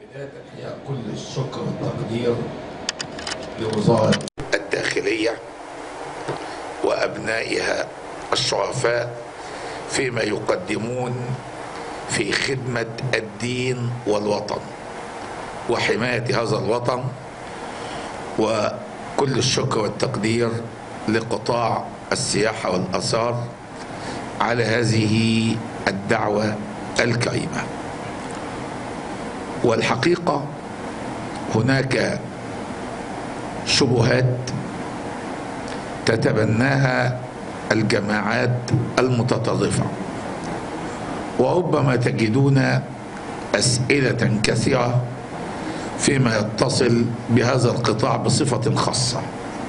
بداية الحقيقة كل الشكر والتقدير لوزارة الداخلية وأبنائها الشرفاء فيما يقدمون في خدمة الدين والوطن وحماية هذا الوطن وكل الشكر والتقدير لقطاع السياحة والآثار على هذه الدعوة الكريمة والحقيقة هناك شبهات تتبناها الجماعات المتطرفة وربما تجدون أسئلة كثيرة فيما يتصل بهذا القطاع بصفة خاصة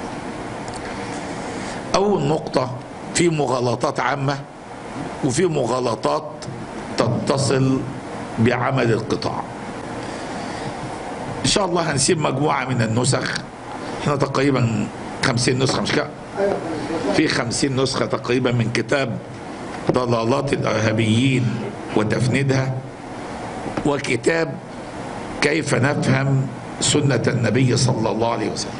أول نقطة في مغالطات عامة وفي مغالطات تتصل بعمل القطاع إن شاء الله هنسيب مجموعة من النسخ احنا تقريبا خمسين نسخة مش كده في خمسين نسخة تقريبا من كتاب ضلالات الإرهابيين وتفنيدها وكتاب كيف نفهم سنة النبي صلى الله عليه وسلم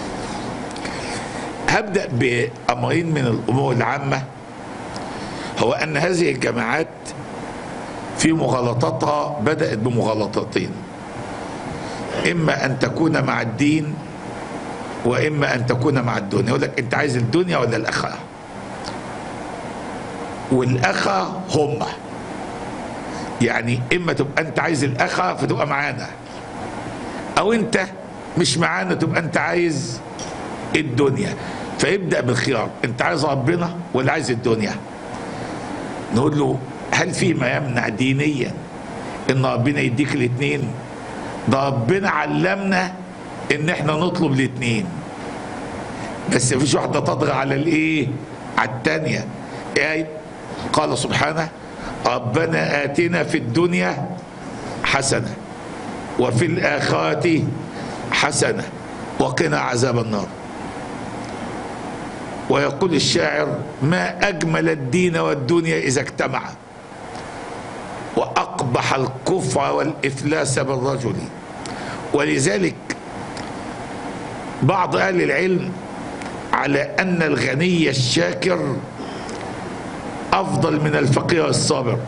هبدأ بأمرين من الأمور العامة هو أن هذه الجماعات في مغالطاتها بدأت بمغالطتين إما أن تكون مع الدين وإما أن تكون مع الدنيا يقول لك أنت عايز الدنيا ولا الآخرة والآخرة هم يعني إما تبقى أنت عايز الآخرة فتبقى معانا أو أنت مش معانا تبقى أنت عايز الدنيا فيبدأ بالخيار أنت عايز ربنا ولا عايز الدنيا نقول له هل في ما يمنع دينيا ان ربنا يديك الاثنين ده ربنا علمنا ان احنا نطلب الاثنين بس مفيش واحده تطغى على الايه على الثانيه ايه قال سبحانه ربنا اتنا في الدنيا حسنه وفي الاخره حسنه وقنا عذاب النار ويقول الشاعر ما اجمل الدين والدنيا اذا اجتمعا واقبح الكفر والافلاس بالرجل ولذلك بعض اهل العلم على ان الغني الشاكر افضل من الفقير الصابر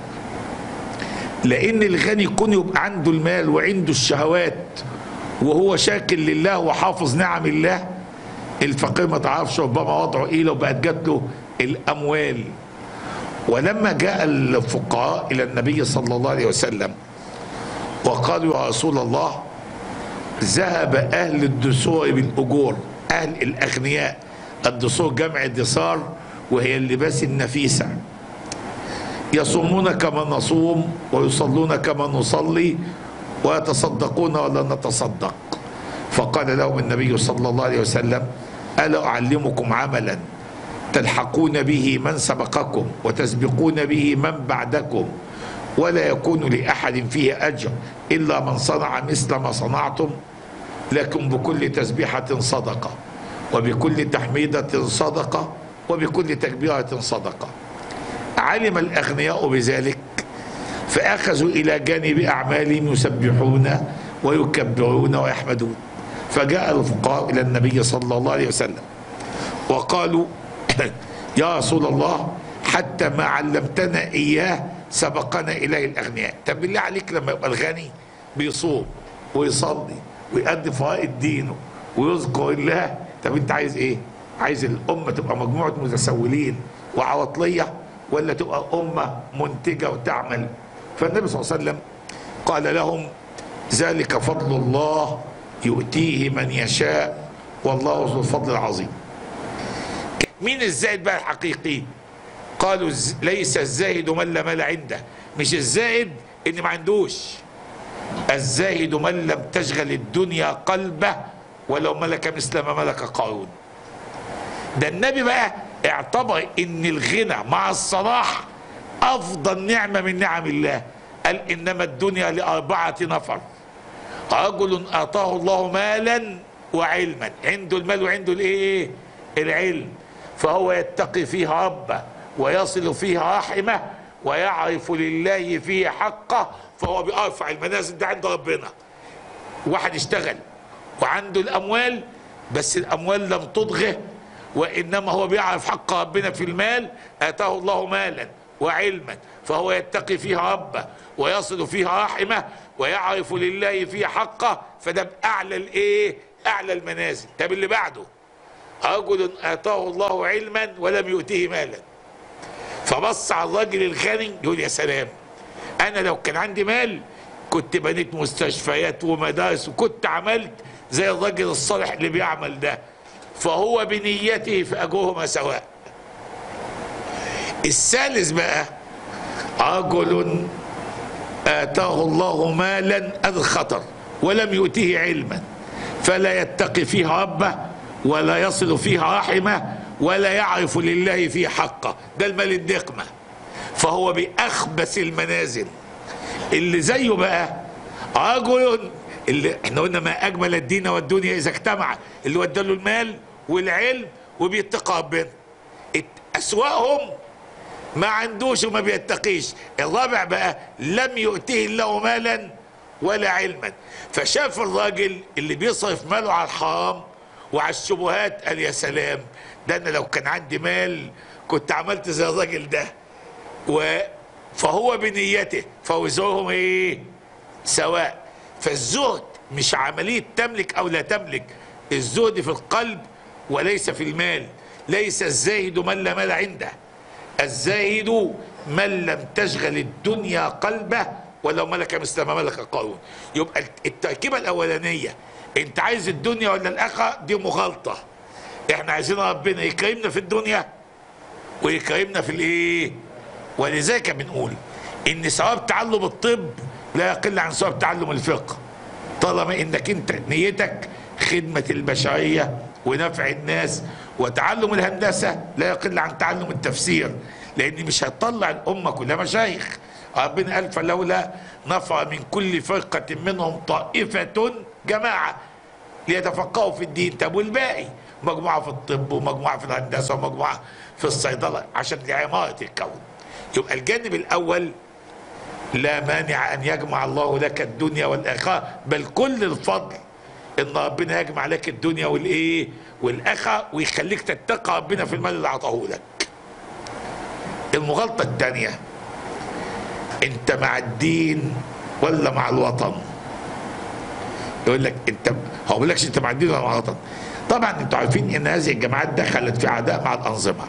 لان الغني يكون يبقى عنده المال وعنده الشهوات وهو شاكر لله وحافظ نعم الله الفقير ما تعرفش ربما وضعه ايه لو بقت جات له الاموال ولما جاء الفقراء الى النبي صلى الله عليه وسلم وقالوا يا رسول الله ذهب اهل الدثور بالاجور اهل الاغنياء الدثور جمع دثار وهي اللباس النفيسه يصومون كما نصوم ويصلون كما نصلي ويتصدقون ولا نتصدق فقال لهم النبي صلى الله عليه وسلم الا اعلمكم عملا تلحقون به من سبقكم وتسبقون به من بعدكم ولا يكون لاحد فيه اجر الا من صنع مثل ما صنعتم لكن بكل تسبيحه صدقه وبكل تحميده صدقه وبكل تكبيره صدقه علم الاغنياء بذلك فاخذوا الى جانب اعمالهم يسبحون ويكبرون ويحمدون فجاء الفقراء الى النبي صلى الله عليه وسلم وقالوا يا رسول الله حتى ما علمتنا اياه سبقنا اليه الاغنياء طب بالله عليك لما يبقى الغني بيصوم ويصلي ويقدم فرائض دينه ويذكر الله طب انت عايز ايه عايز الامه تبقى مجموعه متسولين وعواطليه ولا تبقى امه منتجه وتعمل فالنبي صلى الله عليه وسلم قال لهم ذلك فضل الله يؤتيه من يشاء والله ذو الفضل العظيم مين الزاهد بقى الحقيقي قالوا ليس الزاهد من لا مال عنده مش الزاهد اللي ما عندوش الزاهد من لم تشغل الدنيا قلبه ولو ملك مثل ما ملك قارون ده النبي بقى اعتبر ان الغنى مع الصلاح افضل نعمه من نعم الله قال انما الدنيا لاربعه نفر رجل اعطاه الله مالا وعلما عنده المال وعنده الايه العلم فهو يتقي فيه ربه ويصل فيه رحمه ويعرف لله فيه حقه فهو بيرفع المنازل ده عند ربنا واحد اشتغل وعنده الاموال بس الاموال لم تضغه وانما هو بيعرف حق ربنا في المال اتاه الله مالا وعلما فهو يتقي فيها ربه ويصل فيها رحمه ويعرف لله فيه حقه فده باعلى الايه اعلى المنازل طب اللي بعده رجل اتاه الله علما ولم يؤته مالا فبص على الراجل الغني يقول يا سلام انا لو كان عندي مال كنت بنيت مستشفيات ومدارس وكنت عملت زي الراجل الصالح اللي بيعمل ده فهو بنيته فاجرهما سواء الثالث بقى رجل آتاه الله مالا أذ خطر ولم يؤته علما فلا يتقي فيها ربه ولا يصل فيها رحمه ولا يعرف لله فيه حقه ده المال الدقمة فهو بأخبث المنازل اللي زيه بقى رجل اللي احنا قلنا ما أجمل الدين والدنيا إذا اجتمع اللي ودى له المال والعلم وبيتقى ربنا أسوأهم ما عندوش وما بيتقيش الرابع بقى لم يؤته الله مالا ولا علما فشاف الراجل اللي بيصرف ماله على الحرام وعلى الشبهات قال يا سلام ده انا لو كان عندي مال كنت عملت زي الراجل ده و فهو بنيته فوزرهم ايه سواء فالزهد مش عملية تملك او لا تملك الزهد في القلب وليس في المال ليس الزاهد من لا مال عنده الزاهد من لم تشغل الدنيا قلبه ولو ملك مثل ما ملك قارون يبقى التركيبه الاولانيه انت عايز الدنيا ولا الاخره دي مغالطه احنا عايزين ربنا يكرمنا في الدنيا ويكرمنا في الايه ولذلك بنقول ان ثواب تعلم الطب لا يقل عن ثواب تعلم الفقه طالما انك انت نيتك خدمه البشريه ونفع الناس وتعلم الهندسه لا يقل عن تعلم التفسير لان مش هتطلع الامه كلها مشايخ ربنا قال فلولا نفر من كل فرقه منهم طائفه جماعه ليتفقهوا في الدين طب والباقي مجموعه في الطب ومجموعه في الهندسه ومجموعه في الصيدله عشان لعماره الكون يبقى الجانب الاول لا مانع ان يجمع الله لك الدنيا والاخره بل كل الفضل ان ربنا يجمع لك الدنيا والايه والاخره ويخليك تتقى ربنا في المال اللي اعطاه لك المغالطه الثانيه انت مع الدين ولا مع الوطن يقول لك انت هو بيقول لكش انت مع الدين ولا مع الوطن طبعا انتوا عارفين ان هذه الجماعات دخلت في عداء مع الانظمه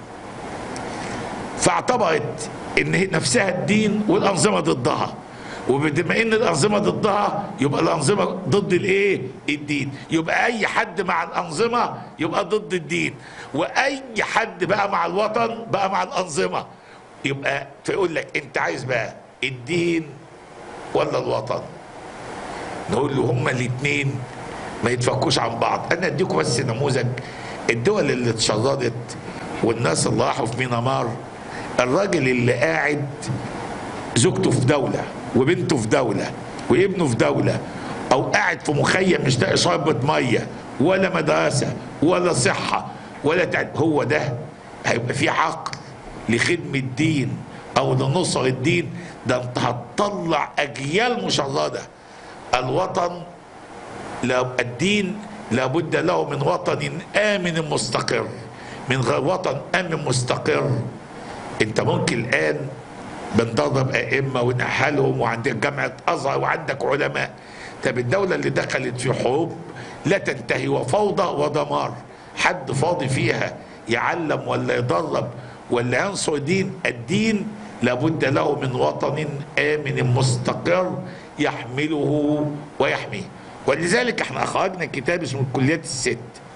فاعتبرت ان هي نفسها الدين والانظمه ضدها وبما ان الانظمه ضدها يبقى الانظمه ضد الايه الدين يبقى اي حد مع الانظمه يبقى ضد الدين واي حد بقى مع الوطن بقى مع الانظمه يبقى فيقول لك انت عايز بقى الدين ولا الوطن نقول له هما الاثنين ما يتفكوش عن بعض انا اديكم بس نموذج الدول اللي اتشردت والناس اللي راحوا في مينامار الراجل اللي قاعد زوجته في دولة وبنته في دولة وابنه في دولة او قاعد في مخيم مش لاقي شربة مية ولا مدرسة ولا صحة ولا تعب هو ده هيبقى في حق لخدمة الدين او لنصر الدين ده انت هتطلع اجيال مشردة الوطن لا الدين لابد له من وطن امن مستقر من غير وطن امن مستقر انت ممكن الان بندرب ائمه ونأهلهم وعندك جامعه ازهر وعندك علماء طب الدوله اللي دخلت في حروب لا تنتهي وفوضى ودمار حد فاضي فيها يعلم ولا يدرب ولا ينصر دين الدين لابد له من وطن امن مستقر يحمله ويحميه ولذلك احنا اخرجنا كتاب اسمه الكليات الست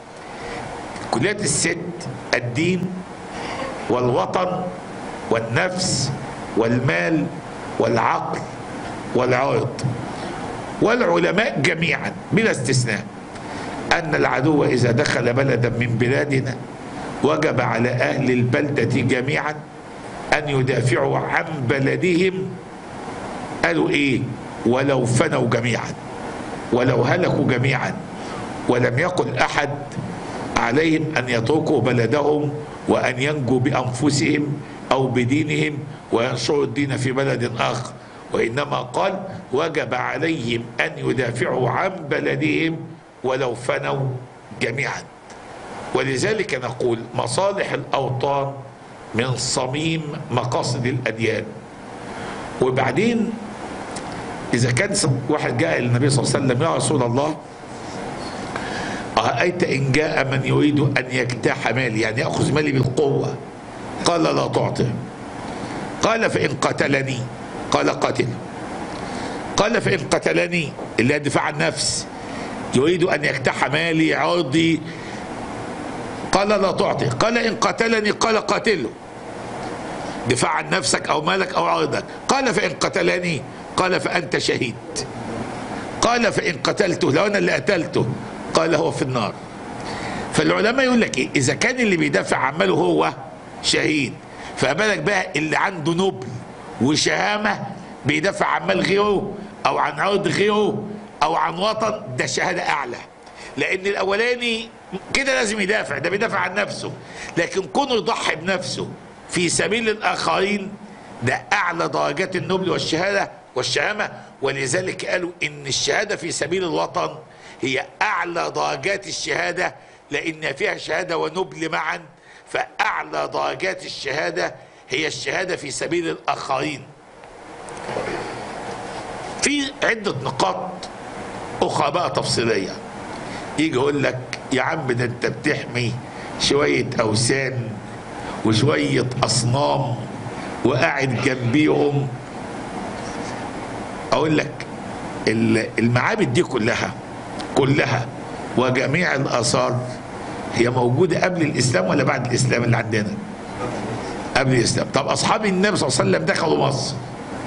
كليات الست الدين والوطن والنفس والمال والعقل والعرض والعلماء جميعا بلا استثناء ان العدو اذا دخل بلدا من بلادنا وجب على اهل البلده جميعا ان يدافعوا عن بلدهم قالوا ايه ولو فنوا جميعا ولو هلكوا جميعا ولم يقل احد عليهم ان يتركوا بلدهم وان ينجوا بانفسهم او بدينهم وينشروا الدين في بلد اخر وإنما قال وجب عليهم أن يدافعوا عن بلدهم ولو فنوا جميعا ولذلك نقول مصالح الأوطان من صميم مقاصد الأديان وبعدين إذا كان واحد جاء للنبي صلى الله عليه وسلم يا رسول الله أرأيت إن جاء من يريد أن يجتاح مالي يعني يأخذ مالي بالقوة قال لا تعطه قال فإن قتلني قال قتل قال فإن قتلني اللي هي الدفاع عن النفس يريد أن يجتاح مالي عرضي قال لا تعطي قال إن قتلني قال قاتله دفاع عن نفسك أو مالك أو عرضك قال فإن قتلني قال فأنت شهيد قال فإن قتلته لو أنا اللي قتلته قال هو في النار فالعلماء يقول لك إيه إذا كان اللي بيدافع عن ماله هو شهيد فبالك بقى اللي عنده نبل وشهامة بيدافع عن مال غيره أو عن عرض غيره أو عن وطن ده شهادة أعلى لأن الأولاني كده لازم يدافع ده بيدافع عن نفسه لكن كونه يضحي بنفسه في سبيل الآخرين ده أعلى درجات النبل والشهادة والشهامة ولذلك قالوا إن الشهادة في سبيل الوطن هي أعلى درجات الشهادة لأن فيها شهادة ونبل معا فأعلى درجات الشهادة هي الشهادة في سبيل الآخرين في عدة نقاط أخرى بقى تفصيلية يجي يقول لك يا عم ده أنت بتحمي شوية أوثان وشوية أصنام وقاعد جنبيهم أقول لك المعابد دي كلها كلها وجميع الآثار هي موجودة قبل الإسلام ولا بعد الإسلام اللي عندنا قبل الإسلام طب أصحاب النبي صلى الله عليه وسلم دخلوا مصر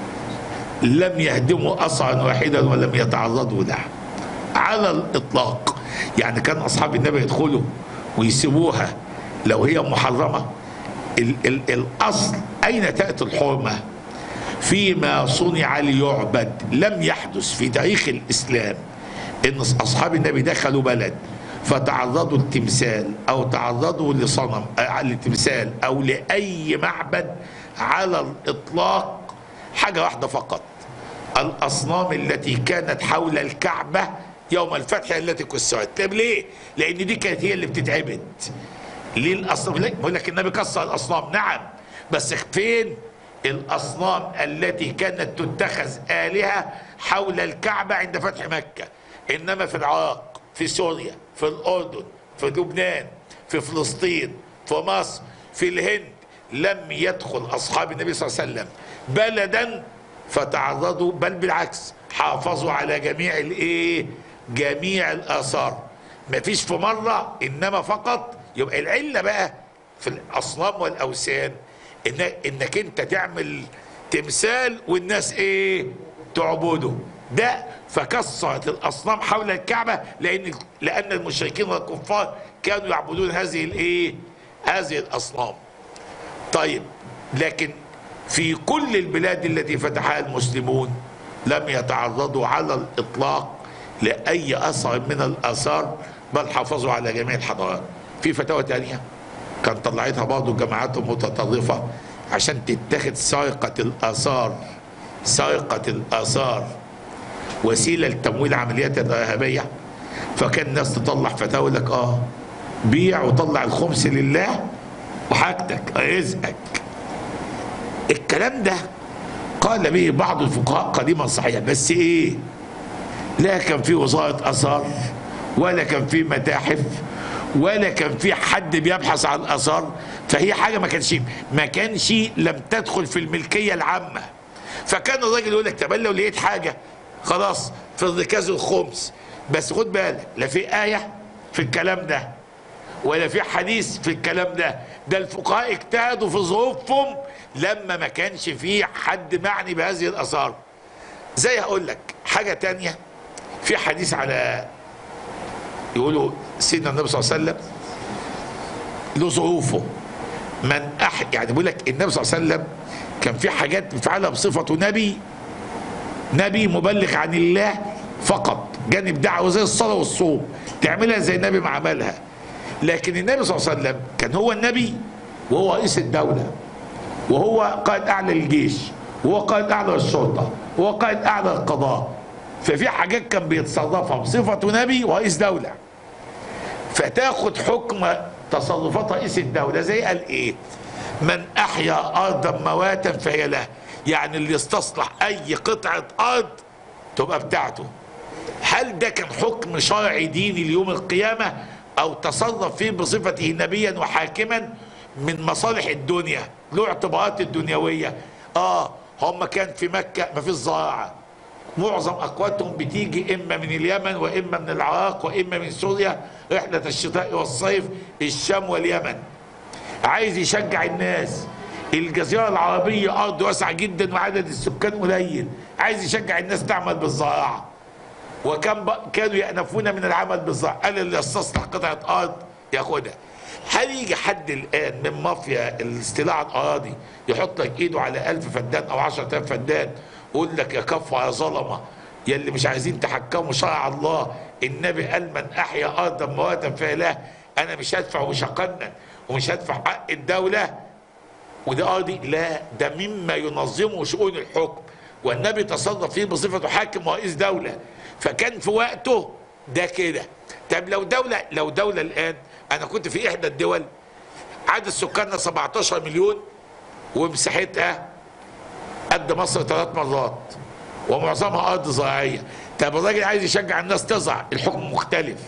لم يهدموا أصعا واحدا ولم يتعرضوا له على الإطلاق يعني كان أصحاب النبي يدخلوا ويسيبوها لو هي محرمة ال ال الأصل أين تأتي الحرمة فيما صنع ليعبد لم يحدث في تاريخ الإسلام ان اصحاب النبي دخلوا بلد فتعرضوا لتمثال او تعرضوا لصنم لتمثال او لاي معبد على الاطلاق حاجه واحده فقط الاصنام التي كانت حول الكعبه يوم الفتح التي كسرت طب ليه لان دي كانت هي اللي بتتعبد ليه الاصنام بقول لك النبي كسر الاصنام نعم بس فين الاصنام التي كانت تتخذ الهه حول الكعبه عند فتح مكه انما في العراق في سوريا في الاردن في لبنان في فلسطين في مصر في الهند لم يدخل اصحاب النبي صلى الله عليه وسلم بلدا فتعرضوا بل بالعكس حافظوا على جميع الايه جميع الاثار ما فيش في مره انما فقط يبقى العله بقى في الاصنام والاوثان إن انك انت تعمل تمثال والناس ايه تعبده ده فكسرت الاصنام حول الكعبه لان لان المشركين والكفار كانوا يعبدون هذه الايه هذه الاصنام طيب لكن في كل البلاد التي فتحها المسلمون لم يتعرضوا على الاطلاق لاي اثر من الاثار بل حافظوا على جميع الحضارات في فتاوى تانية كان طلعتها برضه الجماعات المتطرفه عشان تتخذ سرقه الاثار سرقه الاثار وسيله لتمويل عمليات الارهابيه فكان الناس تطلع فتاوى لك اه بيع وطلع الخمس لله وحاجتك رزقك الكلام ده قال به بعض الفقهاء قديما صحيح بس ايه لا كان في وزاره اثار ولا كان في متاحف ولا كان في حد بيبحث عن الاثار فهي حاجه ما كانش ما كانش لم تدخل في الملكيه العامه فكان الراجل يقول لك طب لو لقيت حاجه خلاص في الركاز الخمس بس خد بالك لا في آية في الكلام ده ولا في حديث في الكلام ده ده الفقهاء اجتهدوا في ظروفهم لما ما كانش في حد معني بهذه الآثار زي هقول لك حاجة تانية في حديث على يقولوا سيدنا النبي صلى الله عليه وسلم له ظروفه من أح يعني بيقول لك النبي صلى الله عليه وسلم كان في حاجات بيفعلها بصفته نبي نبي مبلغ عن الله فقط جانب دعوه زي الصلاه والصوم تعملها زي النبي ما عملها لكن النبي صلى الله عليه وسلم كان هو النبي وهو رئيس الدوله وهو قائد اعلى للجيش وهو قائد اعلى للشرطه وقائد اعلى القضاء ففي حاجات كان بيتصرفها بصفته نبي ورئيس دوله فتاخد حكم تصرفات رئيس الدوله زي قال ايه من احيا ارضا مواتا فهي له يعني اللي يستصلح اي قطعه ارض تبقى بتاعته هل ده كان حكم شرعي ديني ليوم القيامه او تصرف فيه بصفته نبيا وحاكما من مصالح الدنيا له اعتبارات الدنيويه اه هم كان في مكه ما فيش زراعه معظم اقواتهم بتيجي اما من اليمن واما من العراق واما من سوريا رحله الشتاء والصيف الشام واليمن عايز يشجع الناس الجزيره العربيه ارض واسعه جدا وعدد السكان قليل عايز يشجع الناس تعمل بالزراعه وكان ب... كانوا يأنفون من العمل بالزراعه قال اللي يستصلح قطعه ارض ياخدها هل يجي حد الان من مافيا الاستيلاء على الاراضي يحط لك ايده على ألف فدان او عشرة آلاف فدان يقول لك يا كفوا يا ظلمه يا اللي مش عايزين تحكموا شرع الله النبي قال من احيا ارضا مواتا فله انا مش هدفع ومش هقنن ومش هدفع حق الدوله وده ارضي لا ده مما ينظمه شؤون الحكم والنبي تصرف فيه بصفته حاكم ورئيس دوله فكان في وقته ده كده طب لو دوله لو دوله الان انا كنت في احدى الدول عدد سكاننا 17 مليون ومساحتها قد مصر ثلاث مرات ومعظمها ارض زراعيه طب الراجل عايز يشجع الناس تزرع الحكم مختلف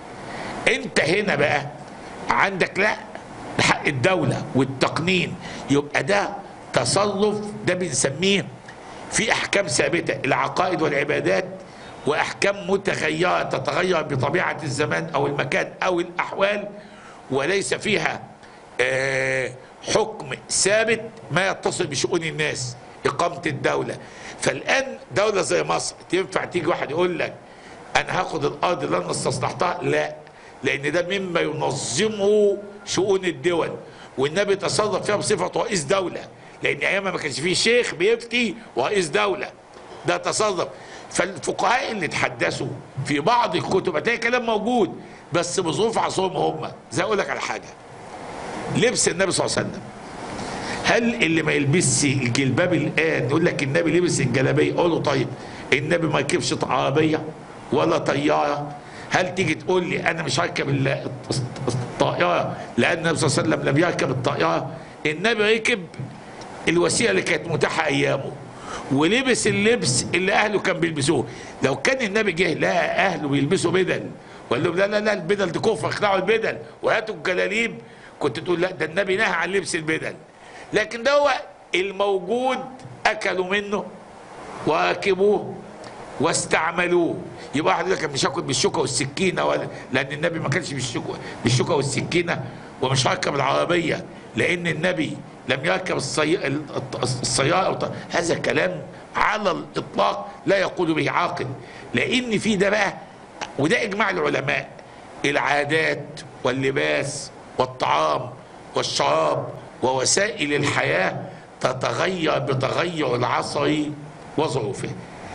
انت هنا بقى عندك لا حق الدوله والتقنين يبقى ده تصرف ده بنسميه في احكام ثابته العقائد والعبادات واحكام متغيره تتغير بطبيعه الزمان او المكان او الاحوال وليس فيها آه حكم ثابت ما يتصل بشؤون الناس اقامه الدوله فالان دوله زي مصر تنفع تيجي واحد يقول لك انا هاخد الارض اللي انا استصلحتها لا لان ده مما ينظمه شؤون الدول والنبي تصرف فيها بصفه رئيس دوله لان ايامها ما كانش فيه شيخ بيفتي ورئيس دوله ده تصرف فالفقهاء اللي تحدثوا في بعض الكتب هتلاقي كلام موجود بس بظروف عصرهم هم زي اقول لك على حاجه لبس النبي صلى الله عليه وسلم هل اللي ما يلبسش الجلباب الان يقول لك النبي لبس الجلابيه اقول له طيب النبي ما يركبش عربيه ولا طياره هل تيجي تقول لي انا مش هركب ال- الطائره لان النبي صلى الله عليه وسلم لم يركب الطائره النبي ركب الوسيله اللي كانت متاحه ايامه ولبس اللبس اللي اهله كان بيلبسوه لو كان النبي جه لقى اهله بيلبسوا بدل وقال لهم لا لا لا البدل دي كفر اخلعوا البدل وهاتوا الجلاليب كنت تقول لا ده النبي نهى عن لبس البدل لكن ده هو الموجود اكلوا منه وركبوه واستعملوه يبقى واحد يقول لك مش هاكل بالشوكه والسكينه ولا لان النبي ما كانش بالشوكه بالشوكه والسكينه ومش هركب العربيه لان النبي لم يركب الصي... السياره أو... هذا كلام على الاطلاق لا يقول به عاقل لان في ده بقى وده اجماع العلماء العادات واللباس والطعام والشراب ووسائل الحياه تتغير بتغير العصر وظروفه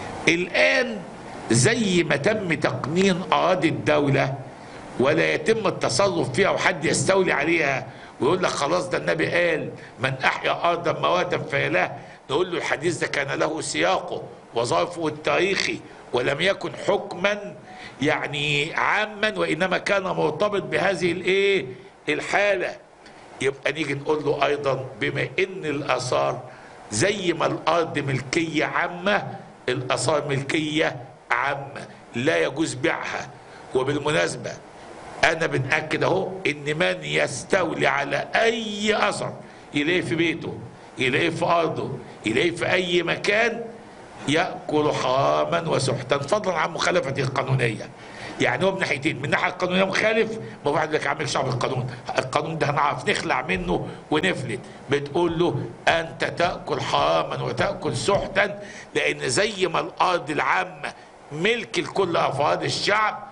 الآن زي ما تم تقنين أراضي الدولة ولا يتم التصرف فيها وحد يستولي عليها ويقول لك خلاص ده النبي قال من أحيا أرضا مواتا فيلا نقول له الحديث ده كان له سياقه وظرفه التاريخي ولم يكن حكما يعني عاما وإنما كان مرتبط بهذه الإيه الحالة يبقى نيجي نقول له أيضا بما إن الآثار زي ما الأرض ملكية عامة الآثار ملكية عامة لا يجوز بيعها وبالمناسبة أنا بنأكد أهو إن من يستولي على أي أثر يلاقيه في بيته يلاقيه في أرضه يلاقيه في أي مكان يأكل حراما وسحتا فضلا عن مخالفته القانونية يعني هو من ناحيتين من الناحيه القانونيه مخالف ما بعد لك عامل شعب القانون القانون ده هنعرف نخلع منه ونفلت بتقول له انت تاكل حراما وتاكل سحتا لان زي ما الارض العامه ملك لكل افراد الشعب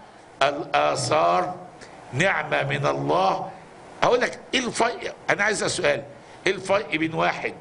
الاثار نعمه من الله اقول لك ايه الفرق انا عايز أسأل سؤال ايه الفرق بين واحد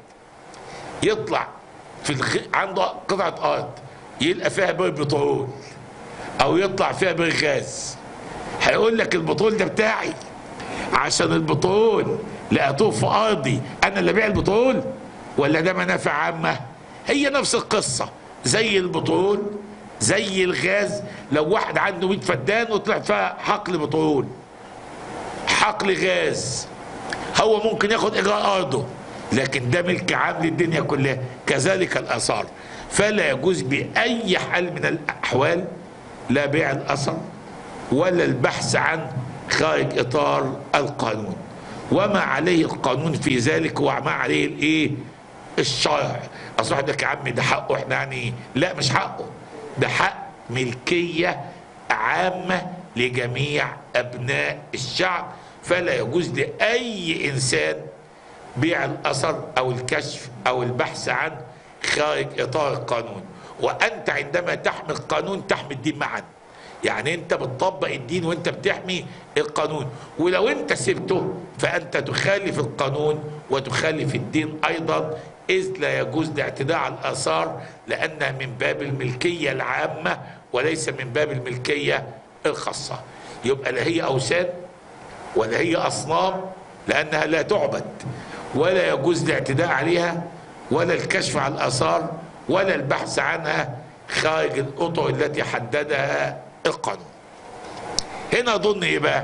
يطلع في الخ... عنده قطعه ارض يلقى فيها بير بترول او يطلع فيها بالغاز هيقول لك البترول ده بتاعي عشان البترول لقيتوه في ارضي انا اللي بيع البترول ولا ده منافع عامه هي نفس القصه زي البترول زي الغاز لو واحد عنده 100 فدان وطلع فيها حقل بترول حقل غاز هو ممكن ياخد اجراء ارضه لكن ده ملك عام للدنيا كلها كذلك الاثار فلا يجوز باي حال من الاحوال لا بيع الاثر ولا البحث عن خارج اطار القانون وما عليه القانون في ذلك وما عليه الايه الشرع اصل واحد يقول لك يا عم ده حقه احنا يعني لا مش حقه ده حق ملكيه عامه لجميع ابناء الشعب فلا يجوز لاي انسان بيع الاثر او الكشف او البحث عن خارج اطار القانون وانت عندما تحمي القانون تحمي الدين معا يعني انت بتطبق الدين وانت بتحمي القانون ولو انت سبته فانت تخالف القانون وتخالف الدين ايضا اذ لا يجوز الاعتداء على الاثار لانها من باب الملكيه العامه وليس من باب الملكيه الخاصه يبقى لا هي اوثان ولا هي اصنام لانها لا تعبد ولا يجوز الاعتداء عليها ولا الكشف عن الاثار ولا البحث عنها خارج الاطر التي حددها القانون هنا ضمن ايه بقى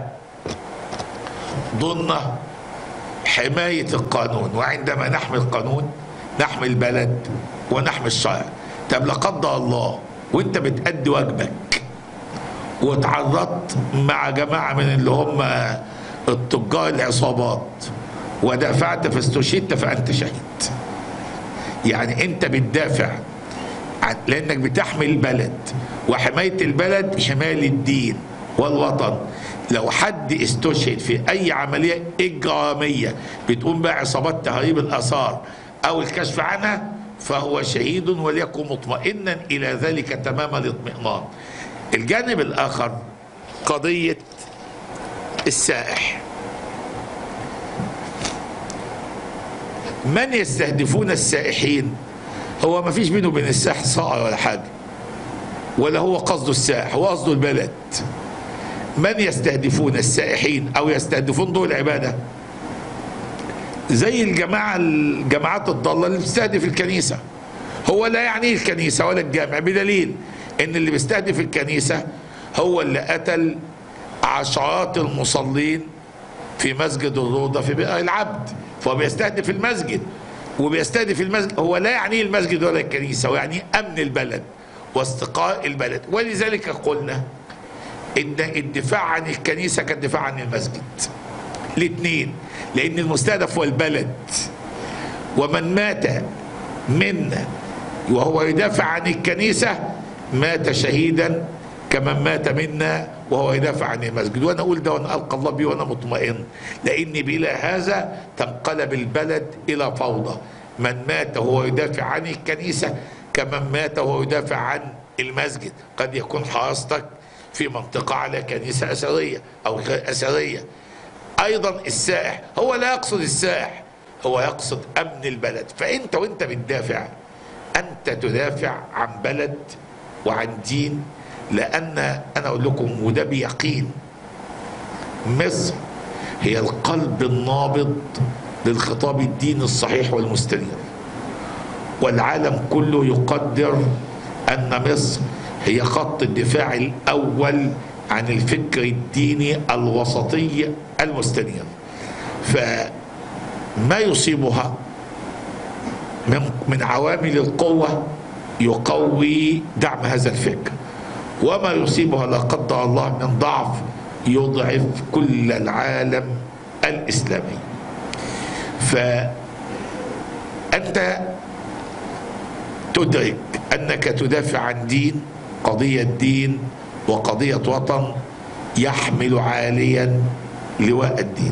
ضمن حماية القانون وعندما نحمي القانون نحمي البلد ونحمي الشرع طب لا قدر الله وانت بتأدي واجبك واتعرضت مع جماعة من اللي هم التجار العصابات ودافعت فاستشهدت فأنت شهيد يعني انت بتدافع عن- لانك بتحمي البلد وحماية البلد حماية للدين والوطن لو حد استشهد في اي عملية اجرامية بتقوم بها عصابات تهريب الاثار او الكشف عنها فهو شهيد وليكن مطمئنا الى ذلك تمام الاطمئنان الجانب الاخر قضية السائح من يستهدفون السائحين هو ما فيش بينه وبين السائح صائر ولا حاجة ولا هو قصده السائح هو قصده البلد من يستهدفون السائحين او يستهدفون دول العبادة زي الجماعة الجماعات الضالة اللي بتستهدف الكنيسة هو لا يعنيه الكنيسة ولا الجامع بدليل ان اللي بيستهدف الكنيسة هو اللي قتل عشرات المصلين في مسجد الروضة في بئر العبد فهو بيستهدف المسجد وبيستهدف المسجد هو لا يعنيه المسجد ولا الكنيسة ويعني أمن البلد واستقرار البلد ولذلك قلنا إن الدفاع عن الكنيسة كالدفاع عن المسجد الاثنين لأن المستهدف هو البلد ومن مات منا وهو يدافع عن الكنيسة مات شهيدا كمن مات منا وهو يدافع عن المسجد وانا اقول ده وانا القى الله بيه وانا مطمئن لان بلا هذا تنقلب البلد الى فوضى من مات وهو يدافع عن الكنيسه كمن مات وهو يدافع عن المسجد قد يكون حراستك في منطقه على كنيسه اثريه او غير اثريه ايضا السائح هو لا يقصد السائح هو يقصد امن البلد فانت وانت بتدافع انت تدافع عن بلد وعن دين لان انا اقول لكم وده بيقين مصر هي القلب النابض للخطاب الديني الصحيح والمستنير والعالم كله يقدر ان مصر هي خط الدفاع الاول عن الفكر الديني الوسطي المستنير فما يصيبها من من عوامل القوه يقوي دعم هذا الفكر وما يصيبها لا قدر الله من ضعف يضعف كل العالم الاسلامي فانت تدرك انك تدافع عن دين قضيه دين وقضيه وطن يحمل عاليا لواء الدين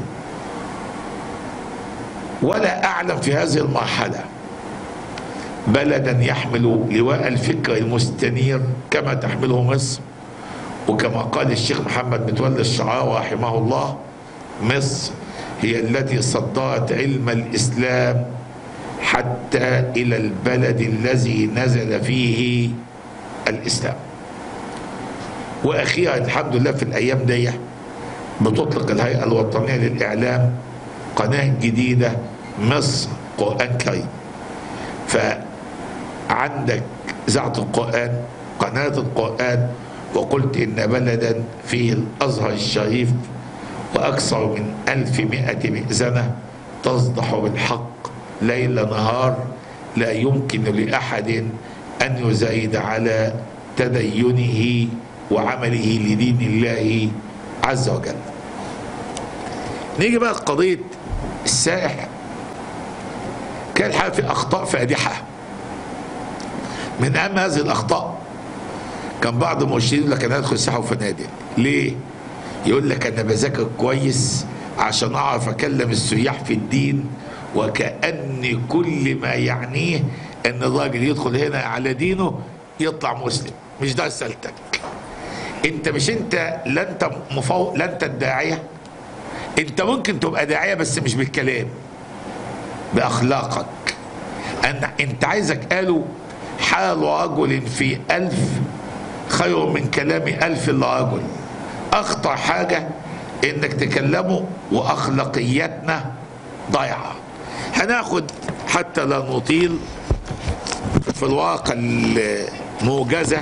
ولا اعلم في هذه المرحله بلدا يحمل لواء الفكر المستنير كما تحمله مصر وكما قال الشيخ محمد متولي الشعراوي رحمه الله مصر هي التي صدرت علم الاسلام حتى الى البلد الذي نزل فيه الاسلام واخيرا الحمد لله في الايام دي بتطلق الهيئه الوطنيه للاعلام قناه جديده مصر قران كريم فعندك إذاعة القرآن قناة القرآن وقلت إن بلدا فيه الأزهر الشريف وأكثر من ألف مئة مئذنة تصدح بالحق ليل نهار لا يمكن لأحد أن يزايد على تدينه وعمله لدين الله عز وجل نيجي بقى لقضية السائح كان الحقيقة في أخطاء فادحة من أهم هذه الأخطاء كان بعض المرشدين يقول لك أنا أدخل سياحة وفنادق ليه؟ يقول لك أنا بذاكر كويس عشان أعرف أكلم السياح في الدين وكأن كل ما يعنيه أن الراجل يدخل هنا على دينه يطلع مسلم مش ده رسالتك انت مش انت لا انت مفوق لا انت الداعيه انت ممكن تبقى داعيه بس مش بالكلام باخلاقك أن انت عايزك قالوا حال رجل في ألف خير من كلام ألف لرجل أخطر حاجة إنك تكلمه وأخلاقياتنا ضايعة هناخد حتى لا نطيل في الواقع الموجزة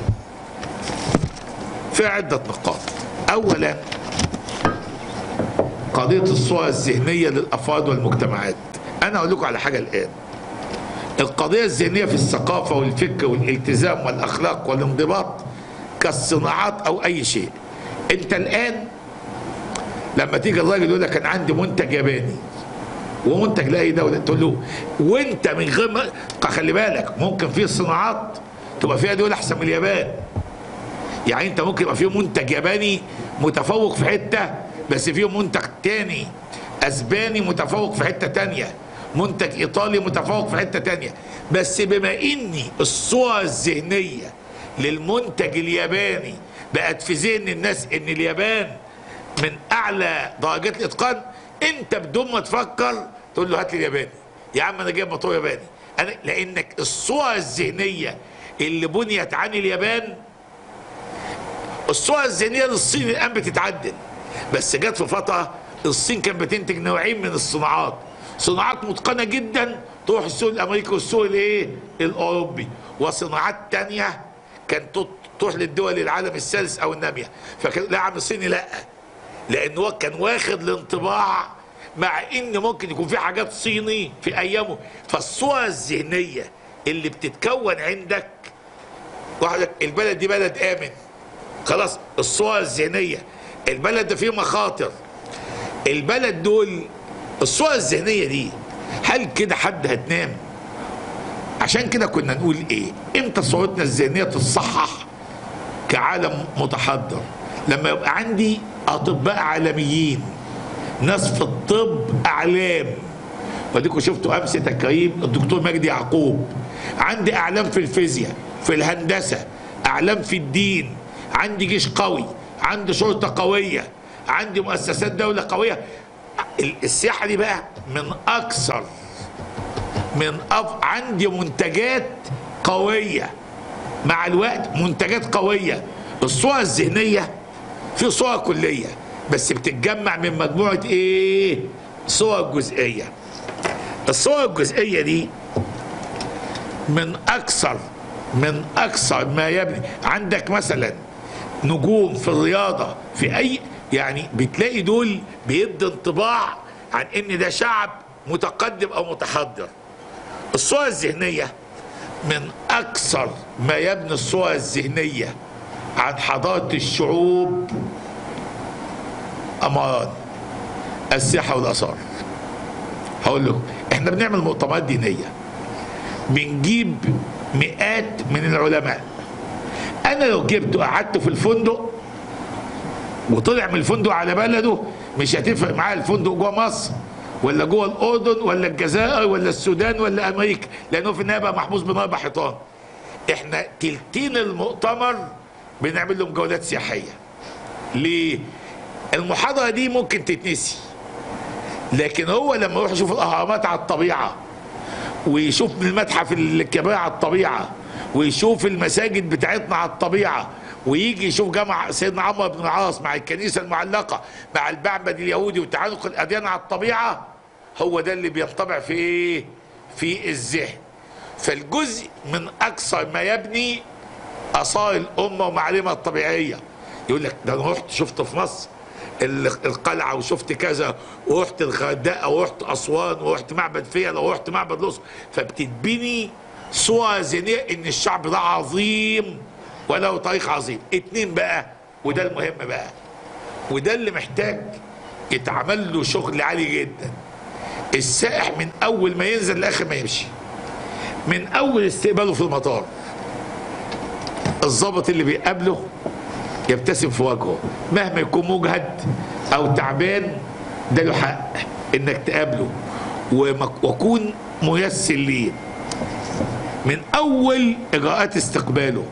في عدة نقاط أولا قضية الصورة الذهنية للأفراد والمجتمعات أنا أقول لكم على حاجة الآن القضية الذهنية في الثقافة والفكر والالتزام والأخلاق والانضباط كالصناعات أو أي شيء أنت الآن لما تيجي الراجل يقول لك أنا عندي منتج ياباني ومنتج لاي دوله تقول له وانت من غير ما خلي بالك ممكن في صناعات تبقى فيها دول احسن من اليابان يعني انت ممكن يبقى فيه منتج ياباني متفوق في حته بس فيه منتج تاني اسباني متفوق في حته تانيه منتج ايطالي متفوق في حته تانيه بس بما اني الصوره الذهنيه للمنتج الياباني بقت في ذهن الناس ان اليابان من اعلى درجات الاتقان انت بدون ما تفكر تقول له هات لي الياباني يا عم انا جايب موتور ياباني انا لانك الصوره الذهنيه اللي بنيت عن اليابان الصوره الذهنيه للصين الان بتتعدل بس جت في فتره الصين كانت بتنتج نوعين من الصناعات صناعات متقنه جدا تروح السوق الامريكي والسوق الايه الاوروبي وصناعات تانية كانت تروح للدول العالم الثالث او الناميه فكان لا عم الصيني لا لان هو كان واخد الانطباع مع ان ممكن يكون في حاجات صيني في ايامه فالصوره الذهنيه اللي بتتكون عندك واحد البلد دي بلد امن خلاص الصوره الذهنيه البلد ده فيه مخاطر البلد دول الصوره الذهنيه دي هل كده حد هتنام عشان كده كنا نقول ايه امتى صورتنا الذهنيه تتصحح كعالم متحضر لما يبقى عندي اطباء عالميين ناس في الطب اعلام وديكوا شفتوا امس تكريم الدكتور مجدي يعقوب عندي اعلام في الفيزياء في الهندسه اعلام في الدين عندي جيش قوي عندي شرطه قويه عندي مؤسسات دوله قويه السياحه دي بقى من اكثر من أف... عندي منتجات قويه مع الوقت منتجات قويه الصوره الذهنيه في صور كليه بس بتتجمع من مجموعه ايه صور جزئيه الصور الجزئيه دي من اكثر من اكثر ما يبني عندك مثلا نجوم في الرياضه في اي يعني بتلاقي دول بيدي انطباع عن ان ده شعب متقدم او متحضر الصوره الذهنيه من اكثر ما يبني الصوره الذهنيه عن حضاره الشعوب امران السياحه والاثار هقول لكم احنا بنعمل مؤتمرات دينيه بنجيب مئات من العلماء انا لو جبته وقعدته في الفندق وطلع من الفندق على بلده مش هتفرق معاه الفندق جوه مصر ولا جوه الاردن ولا الجزائر ولا السودان ولا امريكا لانه في النهايه بقى محبوس بين اربع حيطان احنا تلتين المؤتمر بنعمل لهم جولات سياحيه ليه المحاضره دي ممكن تتنسي لكن هو لما يروح يشوف الاهرامات على الطبيعه ويشوف المتحف الكبير على الطبيعه ويشوف المساجد بتاعتنا على الطبيعه ويجي يشوف جامع سيدنا عمرو بن العاص مع الكنيسه المعلقه مع المعبد اليهودي وتعانق الاديان على الطبيعه هو ده اللي بينطبع في ايه؟ في الذهن فالجزء من اقصى ما يبني اصائل الامه ومعالمها الطبيعيه يقول لك ده انا رحت شفت في مصر ال- القلعه وشفت كذا ورحت الغردقه ورحت اسوان ورحت معبد فيلة ورحت معبد الاقصر فبتتبني صوره ذهنيه ان الشعب ده عظيم وله تاريخ عظيم اتنين بقى وده المهم بقى وده اللي محتاج يتعمل له شغل عالي جدا السائح من اول ما ينزل لاخر ما يمشي من اول استقباله في المطار الضابط اللي بيقابله يبتسم في وجهه مهما يكون مجهد او تعبان ده له حق انك تقابله ومك- وكون ميسر ليه من اول اجراءات استقباله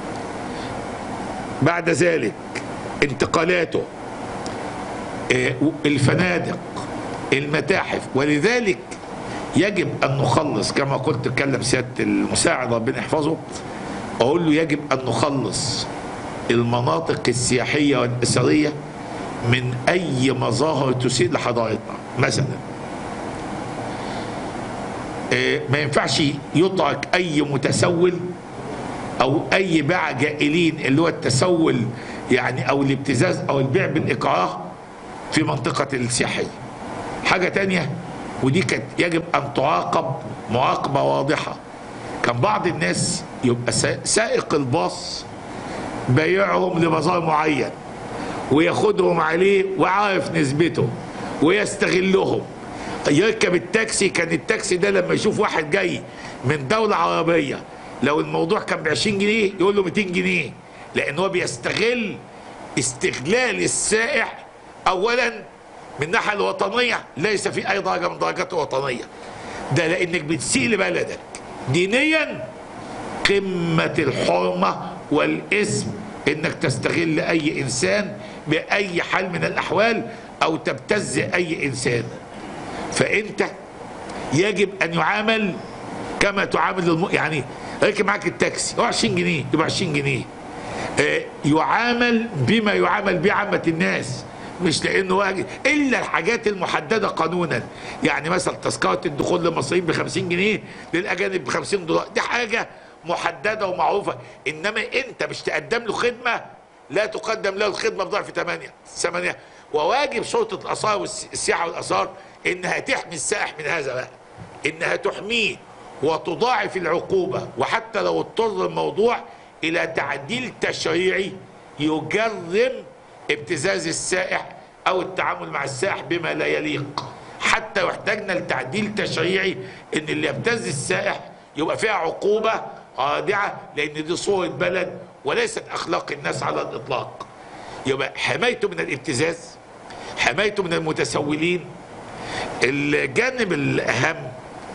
بعد ذلك انتقالاته آه، الفنادق المتاحف ولذلك يجب ان نخلص كما قلت اتكلم سياده المساعد ربنا يحفظه اقول له يجب ان نخلص المناطق السياحيه والاثريه من اي مظاهر تسيء لحضارتنا مثلا آه، ما ينفعش يترك اي متسول او اي باع جائلين اللي هو التسول يعني او الابتزاز او البيع بالاكراه في منطقة السياحية حاجة تانية ودي كانت يجب ان تعاقب معاقبة واضحة كان بعض الناس يبقى سا- سائق الباص بيعهم لمظاهر معين وياخدهم عليه وعارف نسبته ويستغلهم يركب التاكسي كان التاكسي ده لما يشوف واحد جاي من دولة عربية لو الموضوع كان ب 20 جنيه يقول له 200 جنيه لان هو بيستغل استغلال السائح اولا من الناحيه الوطنيه ليس في اي درجه من درجات الوطنيه ده لانك بتسيء لبلدك دينيا قمة الحرمة والاسم انك تستغل اي انسان باي حال من الاحوال او تبتز اي انسان فانت يجب ان يعامل كما تعامل الم... يعني راكب معاك التاكسي هو 20 جنيه يبقى 20 جنيه آه، يعامل بما يعامل به عامة الناس مش لانه واجب الا الحاجات المحدده قانونا يعني مثلا تذكره الدخول للمصريين ب 50 جنيه للاجانب ب 50 دولار دي حاجه محدده ومعروفه انما انت مش تقدم له خدمه لا تقدم له الخدمه بضعف ثمانيه ثمانيه وواجب شرطه الاثار والسياحه والاثار انها تحمي السائح من هذا بقى انها تحميه وتضاعف العقوبه وحتى لو اضطر الموضوع الى تعديل تشريعي يجرم ابتزاز السائح او التعامل مع السائح بما لا يليق حتى واحتاجنا لتعديل تشريعي ان اللي يبتز السائح يبقى فيها عقوبه رادعه لان دي صوره بلد وليست اخلاق الناس على الاطلاق يبقى حمايته من الابتزاز حمايته من المتسولين الجانب الاهم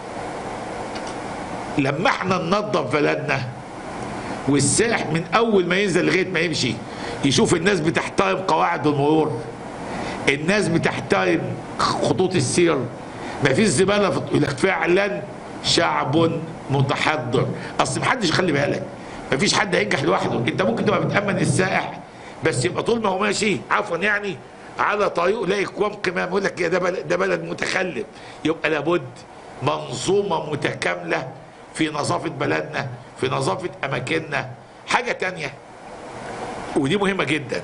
لما احنا ننظف بلدنا والسائح من اول ما ينزل لغايه ما يمشي يشوف الناس بتحترم قواعد المرور الناس بتحترم خطوط السير ما فيش زباله في يقول لك فعلا شعب متحضر اصل محدش خلي بالك ما فيش حد هينجح لوحده انت ممكن تبقى بتامن السائح بس يبقى طول ما هو ماشي عفوا يعني على طريقه يلاقي اكوام قمام يقول لك يا ده بلد, ده بلد متخلف يبقى لابد منظومه متكامله في نظافه بلدنا في نظافه اماكننا حاجه تانية ودي مهمه جدا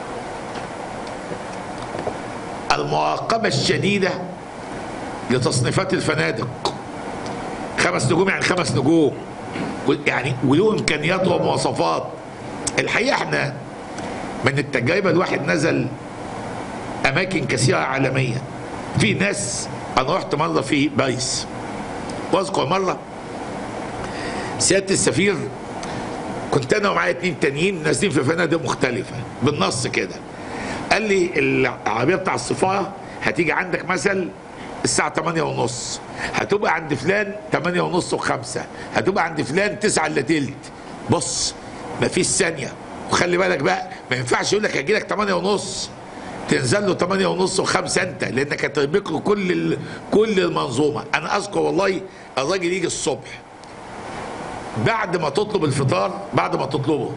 المراقبه الشديده لتصنيفات الفنادق خمس نجوم يعني خمس نجوم يعني وله امكانيات ومواصفات الحقيقه احنا من التجربه الواحد نزل اماكن كثيره عالميا في ناس انا رحت مره في باريس واذكر مره سياده السفير كنت انا ومعايا اتنين تانيين نازلين في فنادق مختلفه بالنص كده قال لي العربيه بتاع السفاره هتيجي عندك مثلا الساعة 8 ونص هتبقى عند فلان 8 ونص وخمسة هتبقى عند فلان 9 الا تلت بص مفيش ثانية وخلي بالك بقى ما ينفعش يقول لك هجي لك 8 ونص تنزل له 8 ونص وخمسة انت لانك هتربك له كل ال... كل المنظومة انا اذكر والله الراجل يجي الصبح بعد ما تطلب الفطار بعد ما تطلبه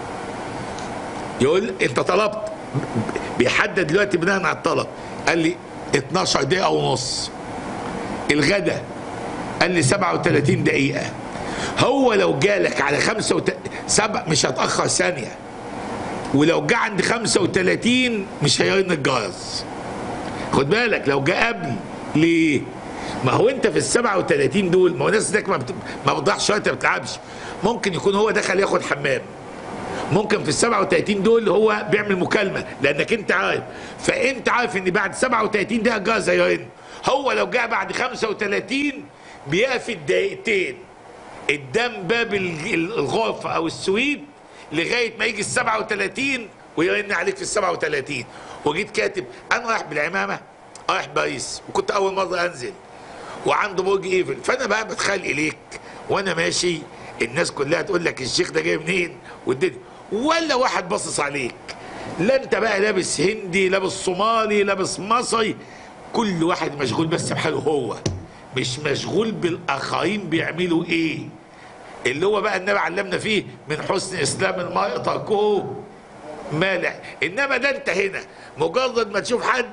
يقول انت طلبت بيحدد دلوقتي بناء على الطلب قال لي 12 دقيقة ونص الغدا قال لي 37 دقيقة هو لو جالك على خمسة وت... سبع مش هتأخر ثانية ولو جه عند 35 مش هيرن الجرس خد بالك لو جه قبل ليه؟ ما هو انت في ال 37 دول ما هو الناس هناك ما, بت... ما بتضيعش وقت ما بتلعبش ممكن يكون هو دخل ياخد حمام ممكن في ال 37 دول هو بيعمل مكالمه لانك انت عارف فانت عارف ان بعد 37 دقيقه الجرس هيرن هو لو جه بعد 35 بيقف الدقيقتين قدام باب ال- ال- الغرفه او السويت لغايه ما يجي ال 37 ويرن عليك في ال 37 وجيت كاتب انا رايح بالعمامه رايح باريس وكنت اول مره انزل وعنده برج ايفل فانا بقى بتخيل اليك وانا ماشي الناس كلها تقول لك الشيخ ده جاي منين والدنيا ولا واحد باصص عليك لا انت بقى لابس هندي لابس صومالي لابس مصري كل واحد مشغول بس بحاله هو مش مشغول بالاخرين بيعملوا ايه اللي هو بقى النبي علمنا فيه من حسن اسلام المرء تركه مالع انما ده انت هنا مجرد ما تشوف حد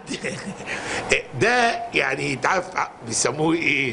ده يعني تعرف بيسموه ايه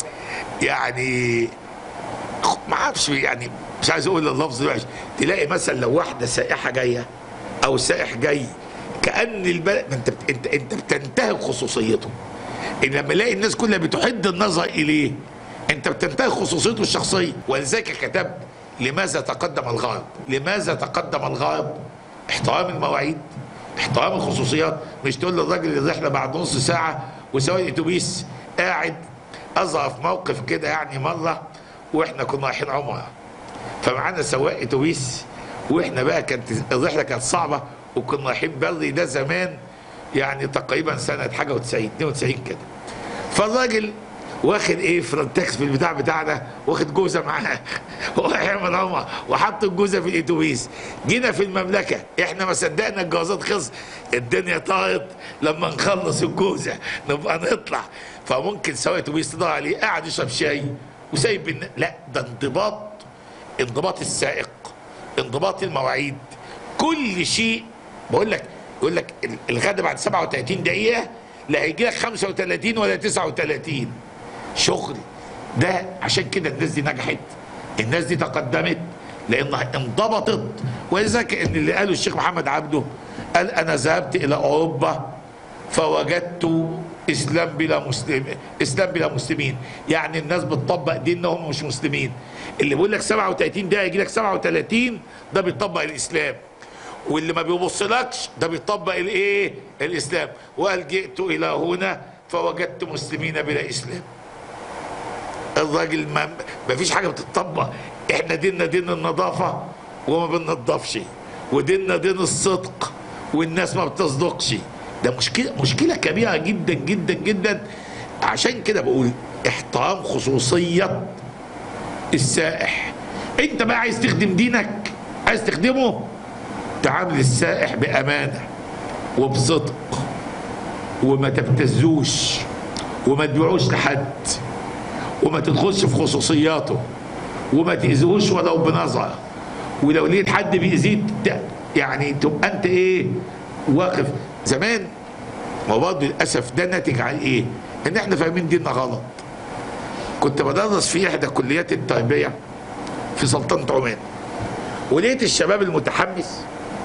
يعني ما اعرفش يعني مش عايز اقول اللفظ ده وحش تلاقي مثلا لو واحده سائحه جايه او سائح جاي كان البلد ما انت بت- انت انت بتنتهك خصوصيته ان لما يلاقي الناس كلها بتحد النظر اليه انت بتنتهك خصوصيته الشخصيه ولذلك كتبت لماذا تقدم الغرب لماذا تقدم الغرب احترام المواعيد احترام الخصوصيات مش تقول للراجل الرحله بعد نص ساعه وسواق الاتوبيس قاعد اظرف موقف كده يعني مره واحنا كنا رايحين عمره فمعانا سواق اتوبيس واحنا بقى كانت الرحله كانت صعبه وكنا رايحين بري ده زمان يعني تقريبا سنه حاجه و90 92 كده فالراجل واخد ايه فرنتكس في البتاع بتاعنا واخد جوزه معاه وهيعمل عمره وحط الجوزه في الاتوبيس جينا في المملكه احنا ما صدقنا الجوازات خلص الدنيا طارت لما نخلص الجوزه نبقى نطلع فممكن سواق اتوبيس تدور عليه قاعد يشرب شاي وسايب الن- لا ده انضباط انضباط السائق انضباط المواعيد كل شيء بقول لك يقول لك ال- الغدا بعد 37 دقيقه لا هيجي لك 35 ولا 39 شغل ده عشان كده الناس دي نجحت الناس دي تقدمت لانها انضبطت ولذلك ان اللي قاله الشيخ محمد عبده قال انا ذهبت الى اوروبا فوجدت اسلام بلا مسلم اسلام بلا مسلمين يعني الناس بتطبق دينهم مش مسلمين اللي بيقول لك 37 دقيقه يجي لك 37 ده بيطبق الاسلام واللي ما بيبصلكش ده بيطبق الايه الاسلام وقال جئت الى هنا فوجدت مسلمين بلا اسلام الراجل ما, ما فيش حاجه بتطبق احنا ديننا دين النظافه وما بننضفش وديننا دين الصدق والناس ما بتصدقش ده مشكله مشكله كبيره جدا جدا جدا عشان كده بقول احترام خصوصيه السائح انت بقى عايز تخدم دينك عايز تخدمه تعامل السائح بامانه وبصدق وما تبتزوش وما تبيعوش لحد وما تدخلش في خصوصياته وما تأذيهوش ولو بنظرة ولو لقيت حد بيأذيك ت- يعني تبقى انت ايه واقف زمان ما هو برضه للاسف ده ناتج عن ايه؟ ان احنا فاهمين ديننا غلط كنت بدرس في احدى كليات التربيه في سلطنه عمان ولقيت الشباب المتحمس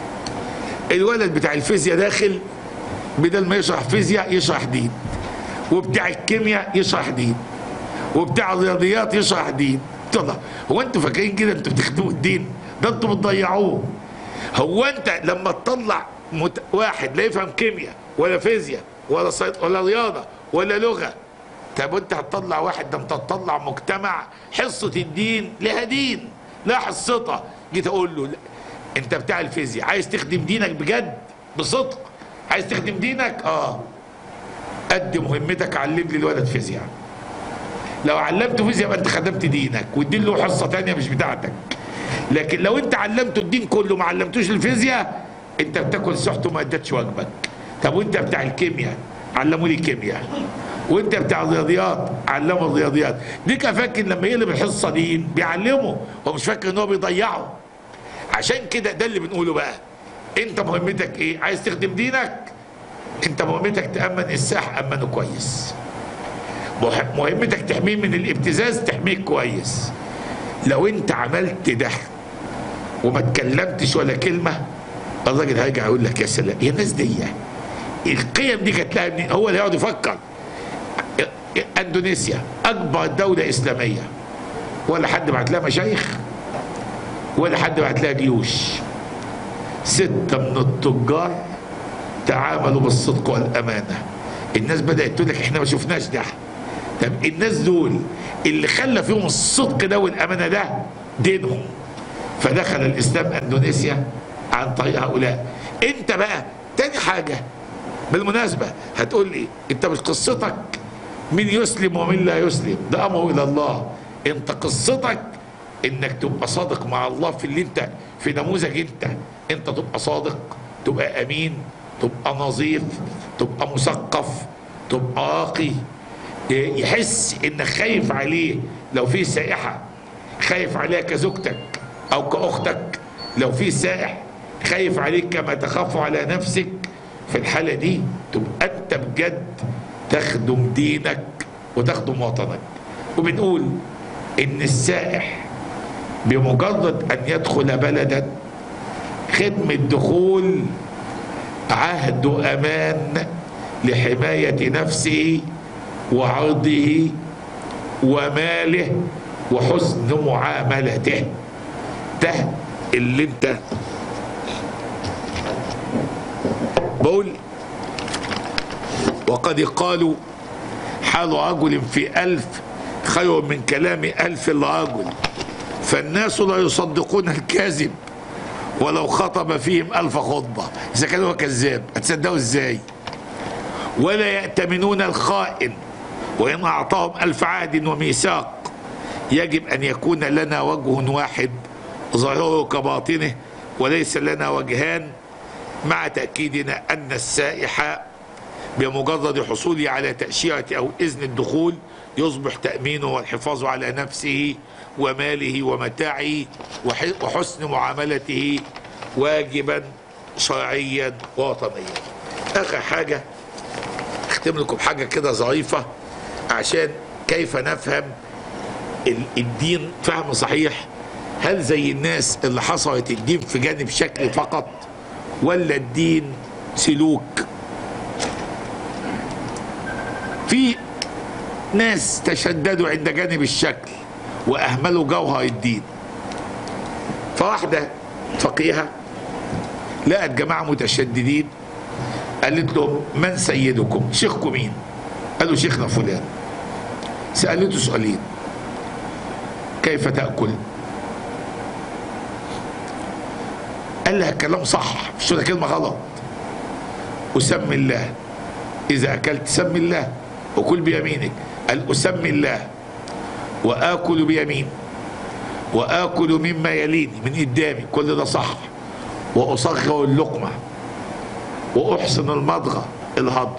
الولد بتاع الفيزياء داخل بدل ما يشرح فيزياء يشرح دين وبتاع الكيمياء يشرح دين وبتاع الرياضيات يشرح دين طلع هو انتوا فاكرين كده انتوا بتخدموا الدين ده انتوا بتضيعوه هو انت لما تطلع مت... واحد لا يفهم كيمياء ولا فيزياء ولا صيد ولا رياضه ولا لغه طب انت هتطلع واحد ده انت هتطلع مجتمع حصه الدين لها دين لا حصتها جيت اقول له لا. انت بتاع الفيزياء عايز تخدم دينك بجد بصدق عايز تخدم دينك اه قد مهمتك علم لي الولد فيزياء لو علمته فيزياء يبقى انت خدمت دينك والدين له حصه تانية مش بتاعتك لكن لو انت علمته الدين كله ما علمتوش الفيزياء انت بتاكل سحته وما ادتش واجبك طب وانت بتاع الكيمياء علموا لي الكيمياء وانت بتاع الرياضيات علموا الرياضيات دي كان فاكر لما يقلب الحصه دين بيعلمه هو مش فاكر ان هو بيضيعه عشان كده ده اللي بنقوله بقى انت مهمتك ايه عايز تخدم دينك انت مهمتك تامن الساح امنه كويس مه- مهمتك تحميه من الابتزاز تحميه كويس لو انت عملت ده وما اتكلمتش ولا كلمه الراجل هيرجع يقول لك يا سلام يا الناس دي القيم دي كانت لها منين؟ هو اللي يقعد يفكر اندونيسيا اكبر دوله اسلاميه ولا حد بعت لها مشايخ ولا حد بعت لها جيوش ستة من التجار تعاملوا بالصدق والأمانة الناس بدأت تقول لك احنا ما شفناش ده طب الناس دول اللي خلى فيهم الصدق ده والأمانة ده دينهم فدخل الإسلام أندونيسيا عن طريق هؤلاء انت بقى تاني حاجة بالمناسبة هتقول لي انت مش قصتك مين يسلم ومين لا يسلم ده أمره إلى الله انت قصتك انك تبقى صادق مع الله في اللي انت في نموذج انت انت تبقى صادق تبقى امين تبقى نظيف تبقى مثقف تبقى راقي يحس انك خايف عليه لو في سائحة خايف عليها كزوجتك او كاختك لو في سائح خايف عليك كما تخاف على نفسك في الحالة دي تبقى انت بجد تخدم دينك وتخدم وطنك وبنقول ان السائح بمجرد ان يدخل بلدا خدمة دخول عهد امان لحماية نفسه وعرضه وماله وحسن معاملته ده اللي انت بقول وقد قالوا حال رجل في ألف خير من كلام ألف رجل فالناس لا يصدقون الكاذب ولو خطب فيهم ألف خطبة إذا كان هو كذاب هتصدقوا إزاي ولا يأتمنون الخائن وإن أعطاهم ألف عهد وميثاق يجب أن يكون لنا وجه واحد ظاهره كباطنه وليس لنا وجهان مع تأكيدنا أن السائح بمجرد حصوله على تأشيرة أو إذن الدخول يصبح تأمينه والحفاظ على نفسه وماله ومتاعه وحسن معاملته واجبا شرعيا وطنيا آخر حاجة اختم لكم حاجة كده ظريفة عشان كيف نفهم الدين فهم صحيح هل زي الناس اللي حصرت الدين في جانب شكل فقط ولا الدين سلوك في ناس تشددوا عند جانب الشكل واهملوا جوهر الدين فواحده فقيهه لقت جماعه متشددين قالت لهم من سيدكم شيخكم مين قالوا شيخنا فلان سالته سؤالين كيف تاكل قال لها الكلام صح مش ده كلمه غلط اسمي الله اذا اكلت سمي الله وكل بيمينك قال اسمي الله واكل بيمين واكل مما يليني من قدامي كل ده صح واصغر اللقمه واحسن المضغه الهضم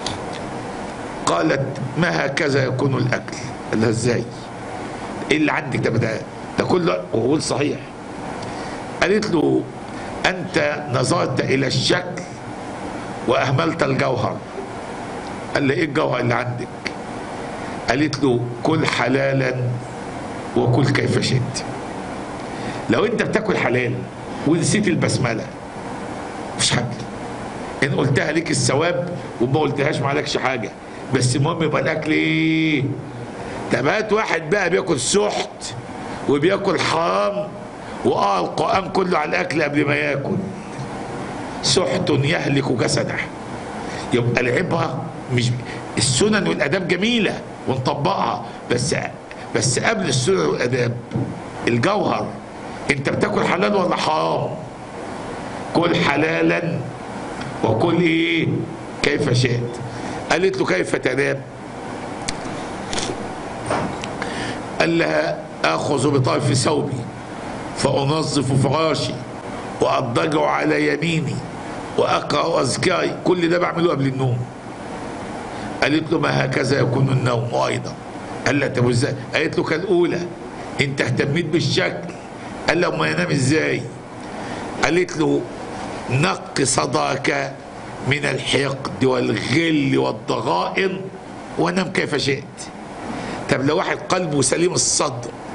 قالت ما هكذا يكون الاكل قال لها ازاي ايه اللي عندك ده ده, ده كله وهو صحيح قالت له انت نظرت الى الشكل واهملت الجوهر قال لي ايه الجوهر اللي عندك قالت له كل حلالا وكل كيف شئت لو انت بتاكل حلال ونسيت البسمله مش حاجه ان قلتها ليك الثواب وما قلتهاش ما عليكش حاجه بس المهم يبقى الاكل ايه طب هات واحد بقى بياكل سحت وبياكل حرام وقع القران كله على الاكل قبل ما ياكل سحت يهلك جسده يبقى العبره مش السنن والاداب جميله ونطبقها بس بس قبل السنن والاداب الجوهر انت بتاكل حلال ولا حرام كل حلالا وكل ايه كيف شئت قالت له كيف تنام قال لها اخذ بطرف ثوبي فانظف فراشي واضجع على يميني واقرا اذكاري كل ده بعمله قبل النوم قالت له ما هكذا يكون النوم ايضا قال لها طب ازاي قالت له كالاولى انت اهتميت بالشكل قال له ما ينام ازاي قالت له نق صدرك من الحقد والغل والضغائن ونام كيف شئت طب لو واحد قلبه سليم الصدر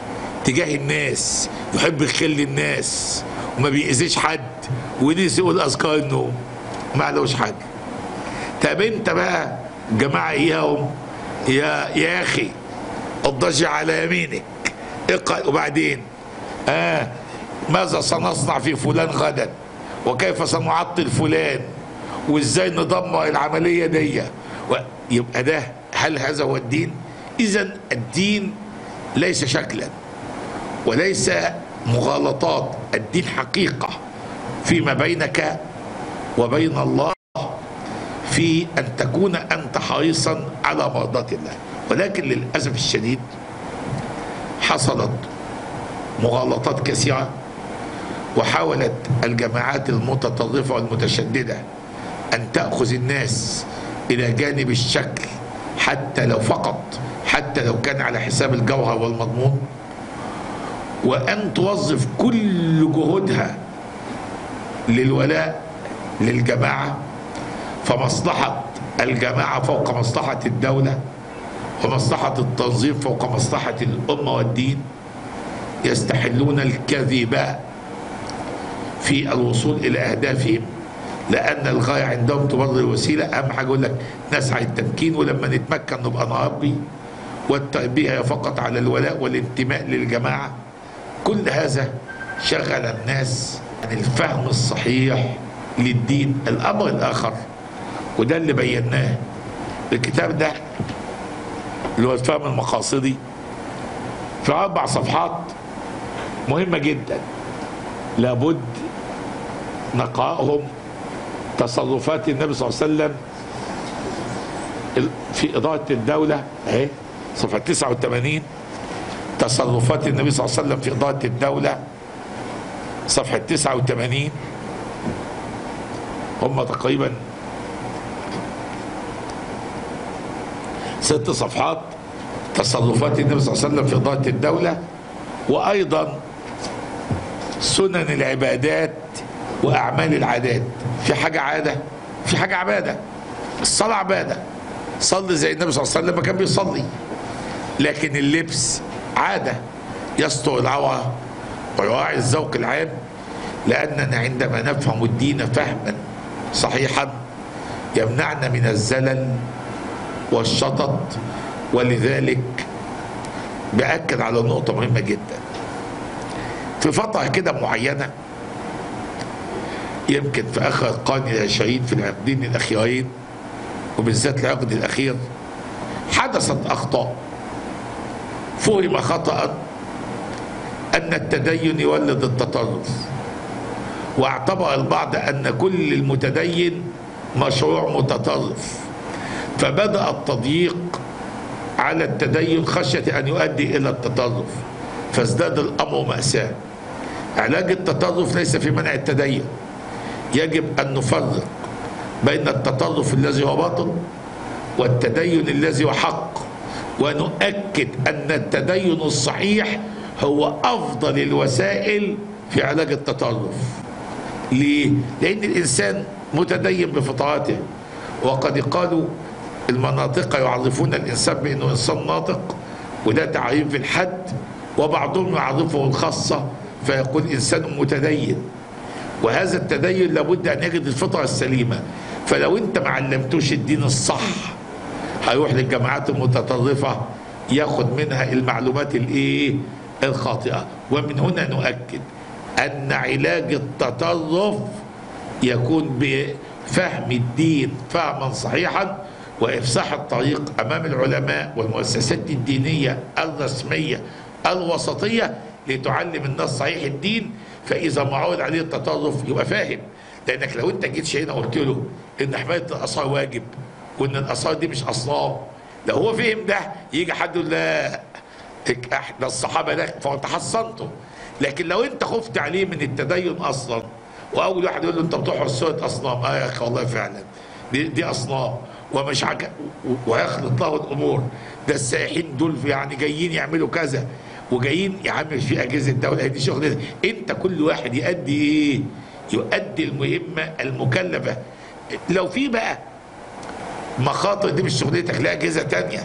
تجاه الناس يحب الخل الناس وما بيأذيش حد ونسي يقول اذكار النوم ما علوش حاجه طب انت بقى جماعه اياهم يا يا اخي الضجع على يمينك اقرا وبعدين اه ماذا سنصنع في فلان غدا وكيف سنعطل فلان وازاي ندمر العمليه دي و- يبقى ده هل هذا هو الدين اذا الدين ليس شكلا وليس مغالطات الدين حقيقه فيما بينك وبين الله في ان تكون انت حريصا على مرضاه الله ولكن للاسف الشديد حصلت مغالطات كثيره وحاولت الجماعات المتطرفه والمتشدده ان تاخذ الناس الى جانب الشكل حتى لو فقط حتى لو كان على حساب الجوهر والمضمون وان توظف كل جهودها للولاء للجماعه فمصلحه الجماعه فوق مصلحه الدوله ومصلحه التنظيم فوق مصلحه الامه والدين يستحلون الكذب في الوصول الى اهدافهم لان الغايه عندهم تبرر الوسيله اهم حاجه يقول لك نسعى التمكين ولما نتمكن نبقى نربي والتربيه هي فقط على الولاء والانتماء للجماعه كل هذا شغل الناس عن الفهم الصحيح للدين الامر الاخر وده اللي بيناه الكتاب ده اللي هو الفهم المقاصدي في اربع صفحات مهمه جدا لابد نقائهم تصرفات النبي صلى الله عليه وسلم في إدارة الدولة اهي صفحة 89 تصرفات النبي صلى الله عليه وسلم في إدارة الدولة صفحة 89 هم تقريبا ست صفحات تصرفات النبي صلى الله عليه وسلم في إدارة الدولة وأيضا سنن العبادات واعمال العادات في حاجه عاده في حاجه عباده الصلاه عباده صلي زي النبي صلى الله عليه وسلم ما كان بيصلي لكن اللبس عاده يستر العوره ويراعي الذوق العام لاننا عندما نفهم الدين فهما صحيحا يمنعنا من الزلل والشطط ولذلك بأكد على نقطة مهمة جدا في فترة كده معينة يمكن في اخر القرن العشرين في العقدين الاخيرين وبالذات العقد الاخير حدثت اخطاء فهم خطا ان التدين يولد التطرف واعتبر البعض ان كل المتدين مشروع متطرف فبدا التضييق على التدين خشيه ان يؤدي الى التطرف فازداد الامر ماساه علاج التطرف ليس في منع التدين يجب أن نفرق بين التطرف الذي هو باطل والتدين الذي هو حق ونؤكد أن التدين الصحيح هو أفضل الوسائل في علاج التطرف ليه؟ لأن الإنسان متدين بفطرته وقد قالوا المناطق يعرفون الإنسان بأنه إنسان ناطق وده تعريف الحد وبعضهم يعرفه الخاصة فيقول إنسان متدين وهذا التدين لابد ان يجد الفطره السليمه فلو انت ما علمتوش الدين الصح هيروح للجماعات المتطرفه ياخد منها المعلومات الايه الخاطئه ومن هنا نؤكد ان علاج التطرف يكون بفهم الدين فهما صحيحا وافساح الطريق امام العلماء والمؤسسات الدينيه الرسميه الوسطيه لتعلم الناس صحيح الدين فاذا ما عرض عليه التطرف يبقى فاهم لانك لو انت جيت هنا وقلت له ان حمايه الاثار واجب وان الاثار دي مش اصنام لو هو فهم ده يجي حد يقول لا ده الصحابه ده فانت حصنته لكن لو انت خفت عليه من التدين اصلا واول واحد يقول له انت بتحرس صوره اصنام اه يا اخي والله فعلا دي, دي اصنام ومش عك... ويخلط له الامور ده السائحين دول يعني جايين يعملوا كذا وجايين يا عم مش في اجهزه الدوله دي شغل انت كل واحد يؤدي ايه؟ يؤدي المهمه المكلفه لو في بقى مخاطر دي مش شغلتك لا اجهزه تانية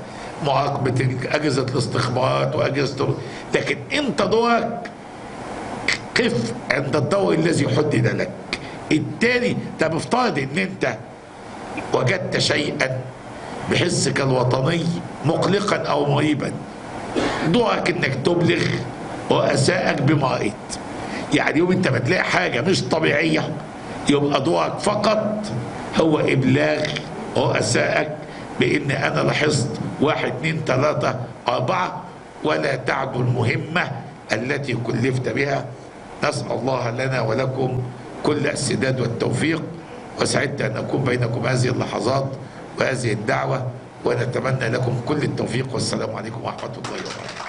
مراقبة أجهزة الاستخبارات وأجهزة لكن أنت دورك قف عند الدور الذي حدد لك التاني طب افترض ان انت وجدت شيئا بحسك الوطني مقلقا او مريبا دورك انك تبلغ رؤسائك بما رأيت يعني يوم انت بتلاقي حاجه مش طبيعيه يبقى دورك فقط هو ابلاغ رؤسائك بان انا لاحظت واحد اتنين تلاته اربعه ولا تعدو المهمه التي كلفت بها نسال الله لنا ولكم كل السداد والتوفيق وسعدت ان اكون بينكم هذه اللحظات وهذه الدعوه ونتمنى لكم كل التوفيق والسلام عليكم ورحمه الله وبركاته